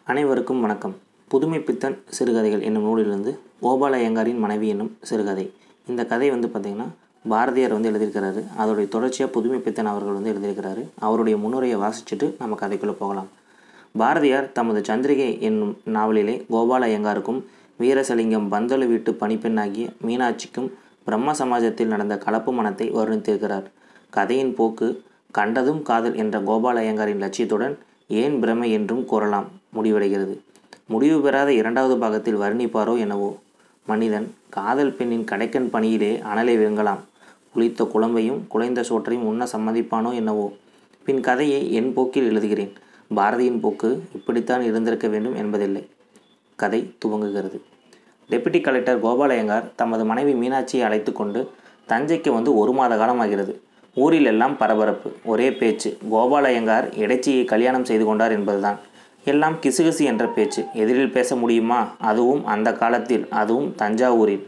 அனைவருக்கும் வணக்கம் புதுமை பித்தன் சிறுகதைகள் என்னும் நூலிலிருந்து கோபால ஐயங்காரின் மனைவி என்னும் சிறுகதை இந்த கதை வந்து பார்த்திங்கன்னா பாரதியார் வந்து எழுதியிருக்கிறாரு அதோடைய தொடர்ச்சியாக புதுமை பித்தன் அவர்கள் வந்து எழுதியிருக்கிறாரு அவருடைய முன்னுரையை வாசிச்சுட்டு நம்ம கதைக்குள்ளே போகலாம் பாரதியார் தமது சந்திரிகை என்னும் நாவலிலே கோபால ஐயங்காருக்கும் வீரசலிங்கம் பந்தலு வீட்டு பணிப்பெண்ணாகிய மீனாட்சிக்கும் பிரம்ம சமாஜத்தில் நடந்த கலப்பு மனத்தை வர்ணித்திருக்கிறார் கதையின் போக்கு கண்டதும் காதல் என்ற கோபால ஐயங்காரின் லட்சியத்துடன் ஏன் பிரமை என்றும் கூறலாம் முடிவடைகிறது முடிவு பெறாத இரண்டாவது பாகத்தில் வர்ணிப்பாரோ என்னவோ மனிதன் காதல் பெண்ணின் கடைக்கன் பணியிலே அனலை விருங்கலாம் புளித்த குழம்பையும் குலைந்த சோற்றையும் உண்ண சம்மதிப்பானோ என்னவோ பின் கதையை என் போக்கில் எழுதுகிறேன் பாரதியின் போக்கு இப்படித்தான் இருந்திருக்க வேண்டும் என்பதில்லை கதை துவங்குகிறது டெப்யூட்டி கலெக்டர் கோபாலயங்கார் தமது மனைவி மீனாட்சியை அழைத்து கொண்டு தஞ்சைக்கு வந்து ஒரு மாத காலமாகிறது ஊரில் எல்லாம் பரபரப்பு ஒரே பேச்சு கோபாலயங்கார் இடைச்சியை கல்யாணம் செய்து கொண்டார் என்பதுதான் எல்லாம் கிசுகிசு என்ற பேச்சு எதிரில் பேச முடியுமா அதுவும் அந்த காலத்தில் அதுவும் தஞ்சாவூரில்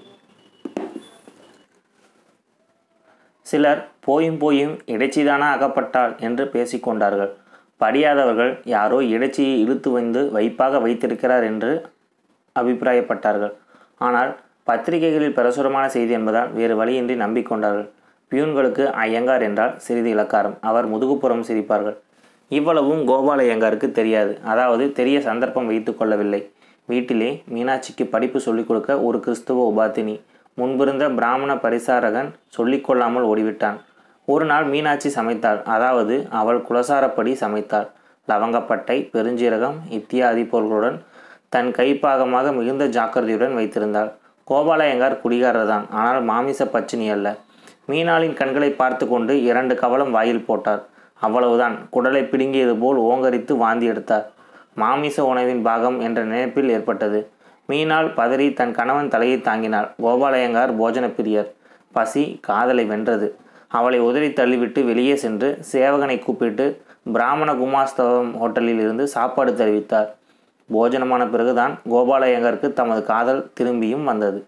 சிலர் போயும் போயும் இடைச்சிதானா அகப்பட்டாள் என்று பேசிக்கொண்டார்கள் படியாதவர்கள் யாரோ இடைச்சியை இழுத்து வந்து வைப்பாக வைத்திருக்கிறார் என்று அபிப்பிராயப்பட்டார்கள் ஆனால் பத்திரிகைகளில் பிரசுரமான செய்தி என்பதால் வேறு வழியின்றி நம்பிக்கொண்டார்கள் பியூன்களுக்கு ஐயங்கார் என்றால் சிறிது இலக்காரம் அவர் முதுகுப்புறம் சிரிப்பார்கள் இவ்வளவும் கோபால ஐயங்காருக்கு தெரியாது அதாவது தெரிய சந்தர்ப்பம் வைத்து கொள்ளவில்லை வீட்டிலே மீனாட்சிக்கு படிப்பு சொல்லிக் கொடுக்க ஒரு கிறிஸ்துவ உபாத்தினி முன்பிருந்த பிராமண பரிசாரகன் சொல்லிக்கொள்ளாமல் ஓடிவிட்டான் ஒரு நாள் மீனாட்சி சமைத்தாள் அதாவது அவள் குலசாரப்படி சமைத்தாள் லவங்கப்பட்டை பெருஞ்சீரகம் இத்தியாதி பொருள்களுடன் தன் கைப்பாகமாக மிகுந்த ஜாக்கிரதையுடன் வைத்திருந்தாள் கோபாலயங்கார் குடிகாரர் தான் ஆனால் மாமிச பச்சினி அல்ல மீனாளின் கண்களை பார்த்து கொண்டு இரண்டு கவலம் வாயில் போட்டார் அவ்வளவுதான் குடலை பிடுங்கியது போல் ஓங்கரித்து வாந்தி எடுத்தார் மாமிச உணவின் பாகம் என்ற நினைப்பில் ஏற்பட்டது மீனாள் பதறி தன் கணவன் தலையை தாங்கினாள் கோபாலயங்கார் போஜன பிரியர் பசி காதலை வென்றது அவளை உதறி தள்ளிவிட்டு வெளியே சென்று சேவகனை கூப்பிட்டு பிராமண குமாஸ்தவம் ஹோட்டலில் இருந்து சாப்பாடு தெரிவித்தார் போஜனமான பிறகுதான் கோபாலயங்கருக்கு தமது காதல் திரும்பியும் வந்தது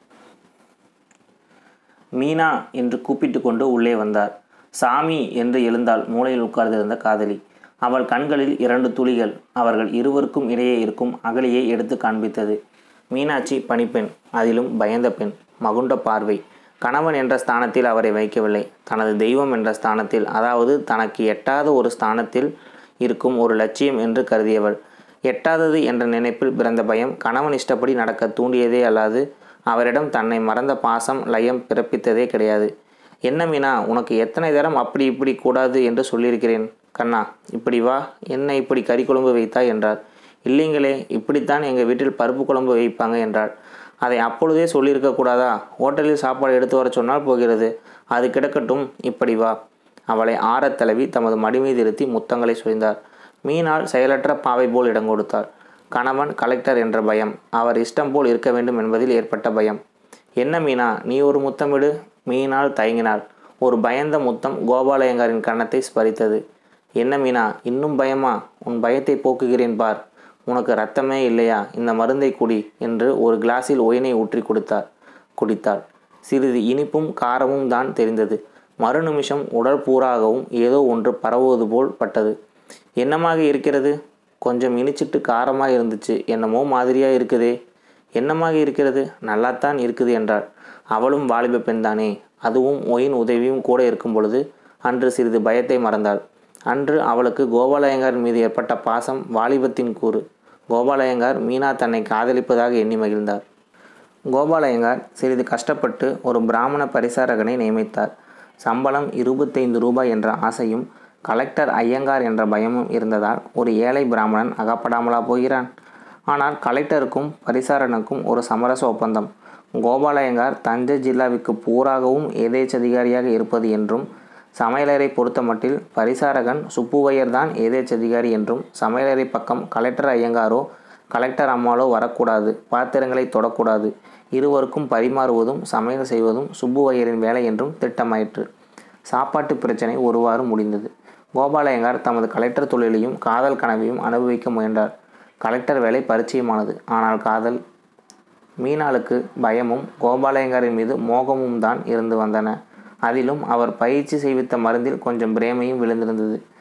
மீனா என்று கூப்பிட்டு கொண்டு உள்ளே வந்தார் சாமி என்று எழுந்தாள் மூலையில் உட்கார்ந்திருந்த காதலி அவள் கண்களில் இரண்டு துளிகள் அவர்கள் இருவருக்கும் இடையே இருக்கும் அகலியை எடுத்து காண்பித்தது மீனாட்சி பணிப்பெண் அதிலும் பயந்த பெண் மகுண்ட பார்வை கணவன் என்ற ஸ்தானத்தில் அவரை வைக்கவில்லை தனது தெய்வம் என்ற ஸ்தானத்தில் அதாவது தனக்கு எட்டாத ஒரு ஸ்தானத்தில் இருக்கும் ஒரு லட்சியம் என்று கருதியவள் எட்டாதது என்ற நினைப்பில் பிறந்த பயம் கணவன் இஷ்டப்படி நடக்க தூண்டியதே அல்லாது அவரிடம் தன்னை மறந்த பாசம் லயம் பிறப்பித்ததே கிடையாது என்ன மீனா உனக்கு எத்தனை தரம் அப்படி இப்படி கூடாது என்று சொல்லியிருக்கிறேன் கண்ணா இப்படி வா என்ன இப்படி கறி குழம்பு வைத்தாய் என்றார் இல்லைங்களே இப்படித்தான் எங்கள் வீட்டில் பருப்பு குழம்பு வைப்பாங்க என்றாள் அதை அப்பொழுதே சொல்லியிருக்க கூடாதா ஹோட்டலில் சாப்பாடு எடுத்து வர சொன்னால் போகிறது அது கிடக்கட்டும் இப்படி வா அவளை ஆறத் தழுவி தமது மடி மீது இருத்தி முத்தங்களை சுழிந்தார் மீனால் செயலற்ற பாவை போல் இடம் கொடுத்தார் கணவன் கலெக்டர் என்ற பயம் அவர் இஷ்டம் போல் இருக்க வேண்டும் என்பதில் ஏற்பட்ட பயம் என்ன மீனா நீ ஒரு முத்தமிடு மீனால் தயங்கினாள் ஒரு பயந்த முத்தம் கோபாலயங்காரின் கன்னத்தை ஸ்பரித்தது என்ன மீனா இன்னும் பயமா உன் பயத்தை போக்குகிறேன் பார் உனக்கு ரத்தமே இல்லையா இந்த மருந்தை குடி என்று ஒரு கிளாஸில் ஒயினை ஊற்றி கொடுத்தார் குடித்தாள் சிறிது இனிப்பும் காரமும் தான் தெரிந்தது மறுநிமிஷம் உடல் பூராகவும் ஏதோ ஒன்று பரவுவது போல் பட்டது என்னமாக இருக்கிறது கொஞ்சம் இனிச்சிட்டு காரமாக இருந்துச்சு என்னமோ மாதிரியாக இருக்குதே என்னமாக இருக்கிறது நல்லாத்தான் இருக்குது என்றாள் அவளும் வாலிப பெண்தானே அதுவும் ஒயின் உதவியும் கூட இருக்கும் பொழுது அன்று சிறிது பயத்தை மறந்தாள் அன்று அவளுக்கு கோபாலயங்கார் மீது ஏற்பட்ட பாசம் வாலிபத்தின் கூறு கோபாலயங்கார் மீனா தன்னை காதலிப்பதாக எண்ணி மகிழ்ந்தார் கோபாலயங்கார் சிறிது கஷ்டப்பட்டு ஒரு பிராமண பரிசாரகனை நியமித்தார் சம்பளம் இருபத்தைந்து ரூபாய் என்ற ஆசையும் கலெக்டர் ஐயங்கார் என்ற பயமும் இருந்ததால் ஒரு ஏழை பிராமணன் அகப்படாமலா போகிறான் ஆனால் கலெக்டருக்கும் பரிசாரனுக்கும் ஒரு சமரச ஒப்பந்தம் கோபாலயங்கார் தஞ்சை ஜில்லாவிற்கு பூராகவும் எதேச்சதிகாரியாக இருப்பது என்றும் சமையலறை பொறுத்தமட்டில் பரிசாரகன் சுப்புவையர் தான் எதேச்சதிகாரி என்றும் சமையலறை பக்கம் கலெக்டர் ஐயங்காரோ கலெக்டர் அம்மாளோ வரக்கூடாது பாத்திரங்களை தொடக்கூடாது இருவருக்கும் பரிமாறுவதும் சமையல் செய்வதும் சுப்புவையரின் வேலை என்றும் திட்டமாயிற்று சாப்பாட்டு பிரச்சனை ஒருவாறு முடிந்தது கோபாலயங்கார் தமது கலெக்டர் தொழிலையும் காதல் கனவையும் அனுபவிக்க முயன்றார் கலெக்டர் வேலை பரிச்சயமானது ஆனால் காதல் மீனாளுக்கு பயமும் கோபாலயங்காரின் மீது மோகமும் தான் இருந்து வந்தன அதிலும் அவர் பயிற்சி செய்வித்த மருந்தில் கொஞ்சம் பிரேமையும் விழுந்திருந்தது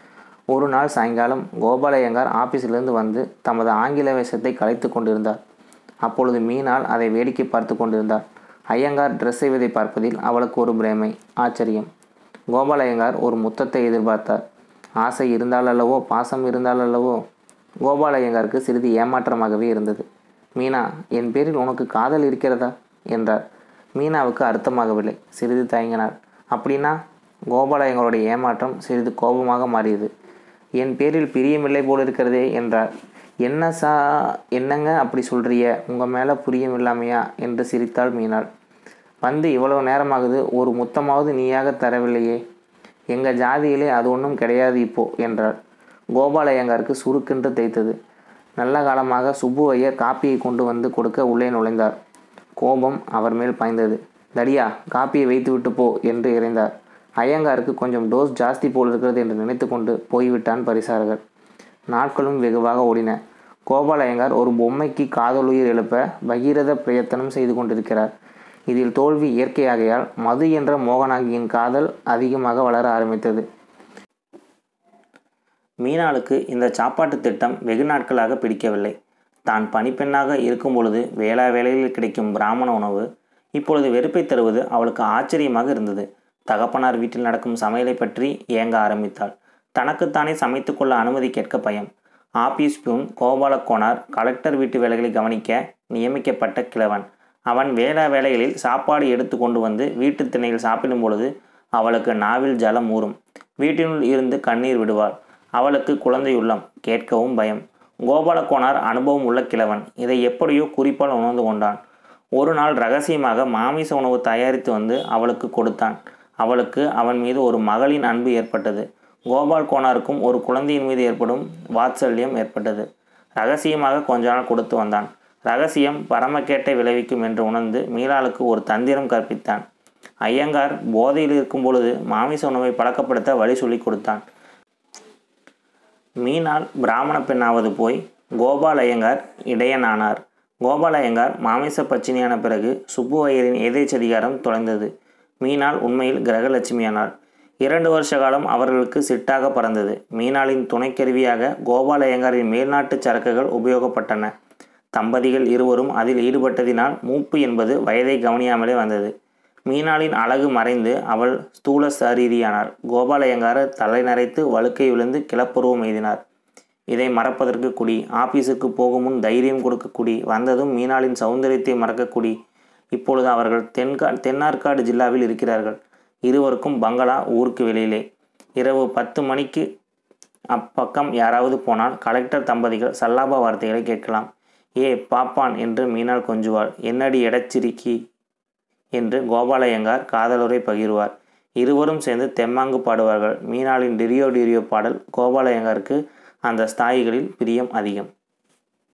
ஒரு நாள் சாயங்காலம் கோபாலய்யங்கார் ஆபீஸிலிருந்து வந்து தமது ஆங்கில வேஷத்தை கலைத்து கொண்டிருந்தார் அப்பொழுது மீனால் அதை வேடிக்கை பார்த்து கொண்டிருந்தார் ஐயங்கார் ட்ரெஸ் செய்வதை பார்ப்பதில் அவளுக்கு ஒரு பிரேமை ஆச்சரியம் கோபாலய்யங்கார் ஒரு முத்தத்தை எதிர்பார்த்தார் ஆசை இருந்தால் அல்லவோ பாசம் இருந்தால் அல்லவோ கோபாலய்யங்காருக்கு சிறிது ஏமாற்றமாகவே இருந்தது மீனா என் பேரில் உனக்கு காதல் இருக்கிறதா என்றார் மீனாவுக்கு அர்த்தமாகவில்லை சிறிது தயங்கினார் அப்படின்னா கோபாலயங்களுடைய ஏமாற்றம் சிறிது கோபமாக மாறியது என் பேரில் பிரியமில்லை போல் இருக்கிறதே என்றார் என்ன சா என்னங்க அப்படி சொல்றிய உங்கள் மேலே புரியும் இல்லாமையா என்று சிரித்தாள் மீனாள் வந்து இவ்வளவு நேரமாகுது ஒரு முத்தமாவது நீயாக தரவில்லையே எங்கள் ஜாதியிலே அது ஒன்றும் கிடையாது இப்போ என்றார் கோபாலய்யங்காருக்கு சுருக்கென்று தைத்தது நல்ல காலமாக சுப்பு ஐயர் காப்பியை கொண்டு வந்து கொடுக்க உள்ளே நுழைந்தார் கோபம் அவர் மேல் பாய்ந்தது தடியா காப்பியை வைத்துவிட்டு போ என்று இறைந்தார் ஐயங்காருக்கு கொஞ்சம் டோஸ் ஜாஸ்தி போல் இருக்கிறது என்று நினைத்து கொண்டு போய்விட்டான் பரிசாரகர் நாட்களும் வெகுவாக ஓடின கோபால் ஐயங்கார் ஒரு பொம்மைக்கு காதலுயிர் எழுப்ப பகீரத பிரயத்தனம் செய்து கொண்டிருக்கிறார் இதில் தோல்வி இயற்கையாகையால் மது என்ற மோகனாங்கியின் காதல் அதிகமாக வளர ஆரம்பித்தது மீனாளுக்கு இந்த சாப்பாட்டு திட்டம் வெகு நாட்களாக பிடிக்கவில்லை தான் பணிப்பெண்ணாக இருக்கும் பொழுது வேளா வேளையில் கிடைக்கும் பிராமண உணவு இப்பொழுது வெறுப்பை தருவது அவளுக்கு ஆச்சரியமாக இருந்தது தகப்பனார் வீட்டில் நடக்கும் சமையலை பற்றி ஏங்க ஆரம்பித்தாள் தனக்குத்தானே சமைத்து கொள்ள அனுமதி கேட்க பயம் ஆபீஸ் பியூன் கோபாலக்கோனார் கலெக்டர் வீட்டு வேலைகளை கவனிக்க நியமிக்கப்பட்ட கிழவன் அவன் வேளா வேலைகளில் சாப்பாடு எடுத்து கொண்டு வந்து வீட்டு திணையில் சாப்பிடும் பொழுது அவளுக்கு நாவில் ஜலம் ஊறும் வீட்டினுள் இருந்து கண்ணீர் விடுவாள் அவளுக்கு குழந்தையுள்ளம் கேட்கவும் பயம் கோபாலக்கோனார் அனுபவம் உள்ள கிழவன் இதை எப்படியோ குறிப்பால் உணர்ந்து கொண்டான் ஒரு நாள் ரகசியமாக மாமிச உணவு தயாரித்து வந்து அவளுக்கு கொடுத்தான் அவளுக்கு அவன் மீது ஒரு மகளின் அன்பு ஏற்பட்டது கோபால் கோனாருக்கும் ஒரு குழந்தையின் மீது ஏற்படும் வாத்சல்யம் ஏற்பட்டது ரகசியமாக கொஞ்ச நாள் கொடுத்து வந்தான் ரகசியம் பரமக்கேட்டை விளைவிக்கும் என்று உணர்ந்து மீளாளுக்கு ஒரு தந்திரம் கற்பித்தான் ஐயங்கார் போதையில் இருக்கும் பொழுது மாமிச உணவை பழக்கப்படுத்த வழி சொல்லி கொடுத்தான் மீனால் பிராமண பெண்ணாவது போய் கோபால் ஐயங்கார் இடையனானார் கோபால் ஐயங்கார் மாமிச பச்சினியான பிறகு சுப்பு ஐயரின் எதேச்சதிகாரம் தொலைந்தது மீனால் உண்மையில் கிரகலட்சுமியானாள் இரண்டு வருஷ காலம் அவர்களுக்கு சிட்டாக பறந்தது மீனாளின் துணைக்கருவியாக கோபால் ஐயங்காரின் மேல்நாட்டு சரக்குகள் உபயோகப்பட்டன தம்பதிகள் இருவரும் அதில் ஈடுபட்டதினால் மூப்பு என்பது வயதை கவனியாமலே வந்தது மீனாளின் அழகு மறைந்து அவள் ஸ்தூல சரீரியானார் கோபாலயங்கார தலை நரைத்து வழுக்கை விழுந்து கிளப்புருவம் எய்தினார் இதை மறப்பதற்கு குடி ஆபீஸுக்கு போகும் முன் தைரியம் கொடுக்க குடி வந்ததும் மீனாளின் சௌந்தரியத்தை மறக்க குடி இப்பொழுது அவர்கள் தென்கா தென்னார்காடு ஜில்லாவில் இருக்கிறார்கள் இருவருக்கும் பங்களா ஊருக்கு வெளியிலே இரவு பத்து மணிக்கு அப்பக்கம் யாராவது போனால் கலெக்டர் தம்பதிகள் சல்லாபா வார்த்தைகளை கேட்கலாம் ஏ பாப்பான் என்று மீனாள் கொஞ்சுவாள் என்னடி எடச்சிரிக்கி என்று கோபாலயங்கார் காதலுரை பகிர்வார் இருவரும் சேர்ந்து தெம்மாங்கு பாடுவார்கள் மீனாளின் டிரியோ டிரியோ பாடல் கோபாலயங்காருக்கு அந்த ஸ்தாயிகளில் பிரியம் அதிகம்